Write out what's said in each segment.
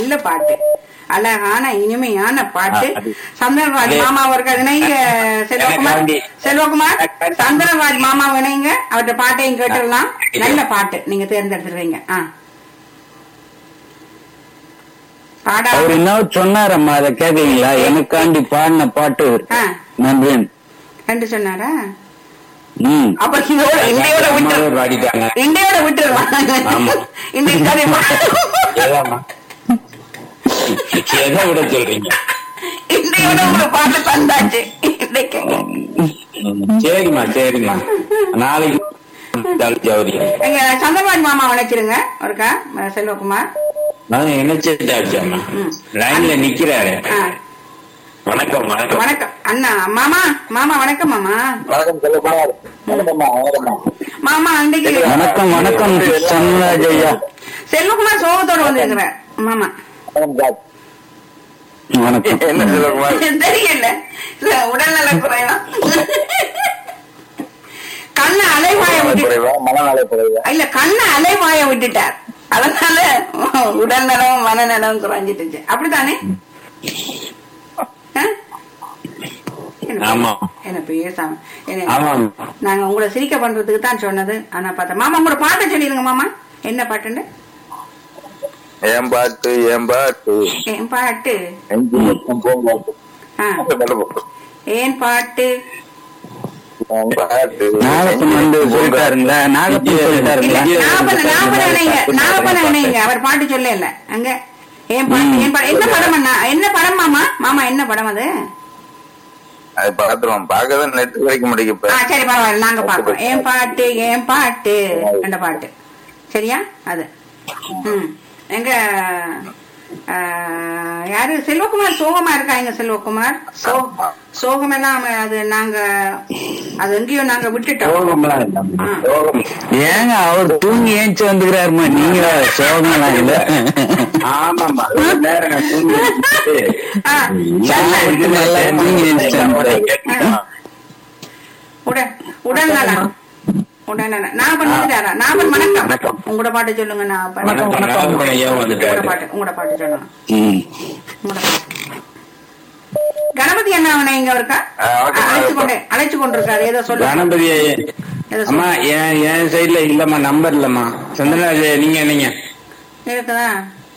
நல்ல பாட்டு அழகான இனிமையான பாட்டு ஆ, அது- சந்திரராஜ் அது- மாமா அவர்கள் இணைங்க செல்வகுமார் எனக்காண்டி. செல்வகுமார் எனக்கு- சந்திரராஜ் மாமா இணைங்க அவர்கிட்ட பாட்டையும் கேட்டுடலாம் நல்ல பாட்டு நீங்க தேர்ந்தெடுத்துருவீங்க ஆ பாடா அவர் என்ன சொன்னாரம்மா அதை கேக்குறீங்களா எனக்காண்டி பாடின பாட்டு ஆ. நன்றேன் ரெண்டு சொன்னாரா ம் அப்ப இதோட இண்டையோட விட்டு அம்மாவே பாடிட்டாங்க இண்டையோட விட்டுருவான் ஆமா. இன்றைக்கு கதை ஏதாம்மா? எதை விட சொல்றீங்க இண்டையோட ஒரு பாட்டு தந்தாச்சு இன்றைக்கு சரிம்மா சரிம்மா நாளைக்கு ஜவுரி எங்க சந்திரபாஜ் மாமா வளைச்சிருங்க ஒருக்கா அஹ் செல்வகுமார் நான் நினைச்சிட்டாச்சம்மா லைன்ல நிக்கிறாரு ஆ, வணக்கம் வணக்கம் வணக்கம் அண்ணா மாமா மாமா வணக்கம் மாமா வணக்கம் செல்லகுமார் வணக்கம்மா வணக்கம்மா மாமா இன்றைக்கு வணக்கம் வணக்கம் சன்ராஜ் ஐயா செல்வகுமார் சோகத்தோட வந்திருக்கிறேன் மாமா வணக்கம் என்ன செல்லகுமார் தெரியல இல்ல, உடல்நல குறைவா கண்ண அலைவாய விட்டு குறைவா மனநல குறைவா இல்ல கண்ண அலைவாய விட்டுட்டார் அதனால உடல்நலம் மனநலம் குறைஞ்சிட்டுச்சு அப்படித்தானே ஆ? என்ன- ஆமா. என்ன பேசாம என்ன- ஆமாம் நாங்க உங்களை சிரிக்க பண்றதுக்கு தான் சொன்னது ஆனா பார்த்தா மாமா உங்களோட பாட்டை சொல்லிடுங்க மாமா என்ன பாட்டுன்னு ஏன் பாட்டு ஏன் பாட்டு என் பாட்டு எஞ்சி மட்டும் போங்காட்டு ஆ, ஏன் பாட்டு ஏன் பாட்டு நாகப்பன் வந்து சொல்லிட்டாருங்களா நாகப்பன் இல்ல சொல்லிட்டாருங்களா நாகப்பன நாகப்பன இணைங்க நாகப்பன இணைங்க அவர் பாட்டு சொல்ல இல்ல அங்க ஏன் பாட்டு ஏன் பாட்டு என்ன படம் அண்ணா என்ன படம் மாமா மாமா என்ன படம் அது அது பாத்துருவோம் பார்க்கதான் நெட் கிடைக்க முடியும் ஆ சரி பரவாயில்ல நாங்க பாக்குறோம் ஏன் பாட்டு ஏன் பாட்டு அந்த பாட்டு சரியா அது ம் எங்க ஆ, யாரு செல்வகுமார் சோகமா இருக்காங்க செல்வகுமார் சோ- சோகமெல்லாம் அது நாங்க அது எங்கேயோ நாங்க விட்டுட்டோம் ஆ. ஏங்க அவர் தூங்கி ஏஞ்சி வந்துக்கிறாருமா நீங்க சோகம்லாம் இல்ல ஆமாமா நேரம் நான் தூங்கி வச்சுட்டு, ஆ, சாப்பிட்டு நல்ல- நல்லா தூங்கி ஏஞ்சிட்டாரு உடல் உடல் நலம் உடல் நலம் நாகப்பன் வந்துட்டாரா நாகப்பன் வணக்கம் உங்களோட பாட்டு சொல்லுங்க நாகப்பன் வணக்கம், வணக்கம். ஐயா உங்களோட வந்துட்டாரு. பாட்டு உங்களோட பாட்டு சொல்லுங்க ம் உங்களோட பாட்டு. கணபதி அண்ணா அவனை இங்க இருக்கா ஆ, வணக்கம், அழைச்சு கொண்டு வணக்கம். அழைச்சு கொண்டிருக்காரு ஏதோ சொல்லுங்க கணபதி ஏதோ அம்மா சொல்லுங்க. என் என் சைடுல இல்லம்மா நம்பர் இல்லம்மா சந்திரராஜ் நீங்க நீங்க இருக்குதா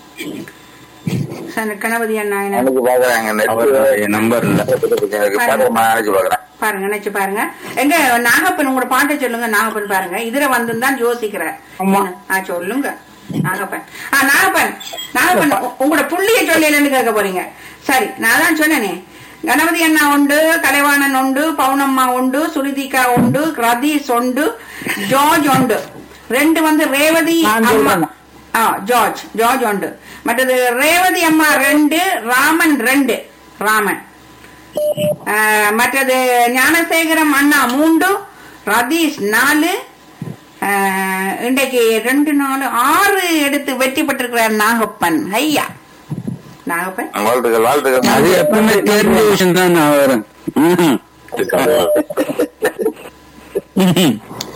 சரி கணபதி அண்ணா என்ன எனக்கு பாக்குறாங்க அவர் என் நம்பர் இல்ல பாக்குறேன் அழைச்சு பாக்குறேன் பாருங்க நினைச்சு பாருங்க எங்க நாகப்பன் உங்களோட பாட்டை சொல்லுங்க நாகப்பன் பாருங்க இதுல வந்து தான் யோசிக்கிறேன் ஆ சொல்லுங்க நாகப்பன் ஆ நாகப்பன் நாகப்பன் உ- உங்களோட புள்ளிய சொல்லலன்னு கேட்க போறீங்க சரி நான் தான் சொன்னேனே கணபதி அண்ணா உண்டு கலைவாணன் உண்டு பவுனம்மா உண்டு சுருதிகா உண்டு ரதீஷ் உண்டு ஜார்ஜ் உண்டு ரெண்டு வந்து ரேவதி அம்மா ஆ ஜார்ஜ் ஜார்ஜ் உண்டு மற்றது ரேவதி அம்மா ரெண்டு ராமன் ரெண்டு ராமன் ஆஹ் மற்றது ஞானசேகரம் அண்ணா மூன்று ரதீஷ் நாலு ஆஹ் இன்றைக்கு ரெண்டு நாலு ஆறு எடுத்து வெற்றி பெற்றிருக்கிறார் நாகப்பன் ஐயா நாகப்பன் வாழ்த்துக்கள் வாழ்த்துக்கள் அது எப்பவுமே தெரிஞ்ச விஷயம் தான் நான் வரும் ம்ஹும். ம்ஹும்.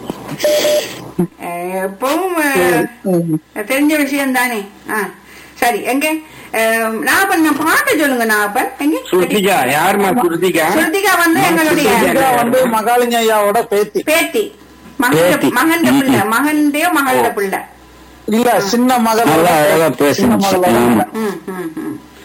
ஆஹ் எப்பவும் ஆஹ் தெரிஞ்ச விஷயம் தானே ஆ சரி எங்க ஆஹ் நாகப்பன் நான் பாட்ட சொல்லுங்க நாகப்பன் எங்க சுருதிகா யாருமா சுருதிகா சுருதிகா வந்து எங்களுடைய சுருதிகா வந்து மகாலிங்க ஐயாவோட பேத்தி பேத்தி மகன் பேத்தி. மகன் பிள்ளை மகன்டையோ மகளோட பிள்ளை இல்ல சின்ன மகள் நல்லா அழகா பேசுங்க சின்ன மகள் ஆமா. ம் ம் ம்